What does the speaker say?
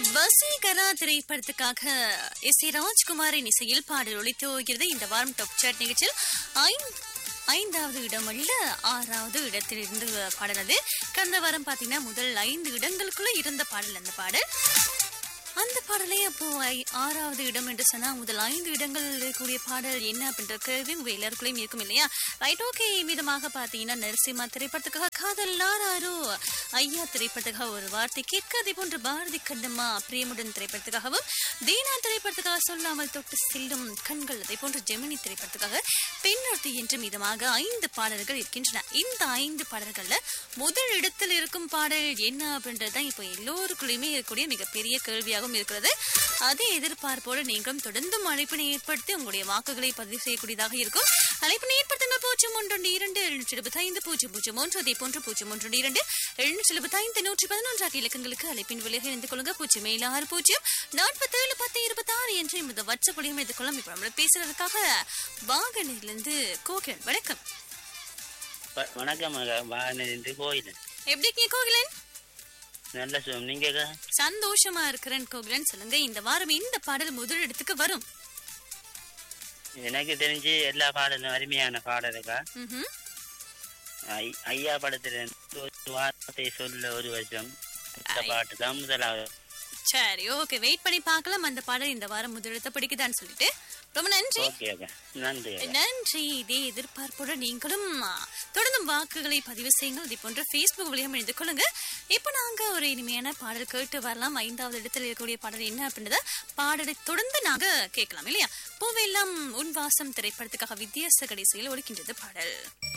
வசீகரா திரைப்படத்துக்காக S A ராஜ்குமாரின் இசையில் பாடல் ஒளித்து வருகிறது இந்த வாரம் டாப் சாட் நிகழ்ச்சியில் ஐந்து ஐந்தாவது இடம் அல்ல ஆறாவது இடத்தில் இருந்து பாடல் அது கடந்த வாரம் பாத்தீங்கன்னா முதல் ஐந்து இடங்களுக்குள்ள இருந்த பாடல் அந்த பாடல் அந்த பாடலே அப்போ ஐ- ஆறாவது இடம் என்று சொன்னா முதல் ஐந்து இடங்கள் இருக்கக்கூடிய பாடல் என்ன அப்படின்ற கேள்வி உங்க எல்லாருக்குள்ளயும் இருக்கும் இல்லையா ரைட் ஓகே மீதமாக பாத்தீங்கன்னா நரசிம்மா திரைப்படத்துக்காக காதல் லாராரோ ஐயா திரைப்படத்துக்காக ஒரு வார்த்தை கேட்க அதே போன்று பாரதி கண்ணம்மா பிரியமுடன் திரைப்படத்துக்காகவும் தீனா திரைப்படத்துக்காக சொல்லாமல் தொட்டு செல்லும் கண்கள் அதே போன்று ஜெமினி திரைப்படத்துக்காக பெண்ணொருத்தி என்று மீதமாக ஐந்து பாடல்கள் இருக்கின்றன இந்த ஐந்து பாடல்கள்ல முதல் இடத்தில் இருக்கும் பாடல் என்ன அப்படின்றது தான் இப்போ எல்லோருக்குள்ளயுமே இருக்கக்கூடிய மிகப்பெரிய கேள்வியாகவும் இருக்கிறது அதே எதிர்பார்ப்போடு நீங்களும் தொடர்ந்து அழைப்பினை ஏற்படுத்தி உங்களுடைய வாக்குகளை பதிவு செய்யக்கூடியதாக இருக்கும் அழைப்பினை ஏற்படுத்துங்கள் பூஜ்ஜியம் ஒன்று இரண்டு எழுநூற்றி இருபத்தி ஐந்து பூஜ்ஜியம் பூஜ்ஜியம் ஒன்று அதே போன்று பூஜ்ஜியம் ஒன்று இரண்டு எழுநூற்றி இருபத்தி ஐந்து நூற்றி பதினொன்று ஆகிய இலக்கங்களுக்கு அழைப்பின் விலையாக இணைந்து கொள்ளுங்க பூஜ்ஜியம் ஏழு ஆறு பூஜ்ஜியம் நாற்பத்தேழு பத்து இருபத்தி ஆறு என்று இந்த வட்சப்படியும் இணைந்து கொள்ளும் இப்போ நம்மள பேசுறதுக்காக வாகனிலிருந்து கோகிலன் வணக்கம் வ- வணக்கம் வாகனத்து கோயில் எப்படி இருக்கீங்க கோகிலன் நல்ல சுகம் நீங்க சந்தோஷமா இருக்கிறேன் கோகிலன் சொல்லுங்க இந்த வாரம் இந்த பாடல் முதல் இடத்துக்கு வரும் எனக்கு தெரிஞ்சு எல்லா பாடலும் அருமையான பாடலுக்கா ம்ஹும். ஐ- ஐயா படத்துல இருந்து ஒரு வார்த்தை சொல்ல ஒரு வருஷம் இந்த பாட்டு தான் முதலாவது சரி ஓகே வெயிட் பண்ணி பார்க்கலாம் அந்த பாடல் இந்த வாரம் முதலிடத்தை பிடிக்குதான்னு சொல்லிட்டு ரொம்ப நன்றி ஓகே ஓகே நன்றி நன்றி இதே எதிர்பார்ப்போட நீங்களும் ஆ, தொடர்ந்து வாக்குகளை பதிவு செய்யுங்கள் இதே போன்ற ஃபேஸ்புக் வழியாக இணைந்து கொள்ளுங்க இப்போ நாங்க ஒரு இனிமையான பாடல் கேட்டு வரலாம் ஐந்தாவது இடத்துல இருக்கக்கூடிய பாடல் என்ன அப்படின்றத பாடலை தொடர்ந்து நாங்க கேட்கலாம் இல்லையா பூவெல்லாம் உன் வாசம் திரைப்படத்துக்காக வித்தியாச கடைசியில் ஒழிக்கின்றது பாடல்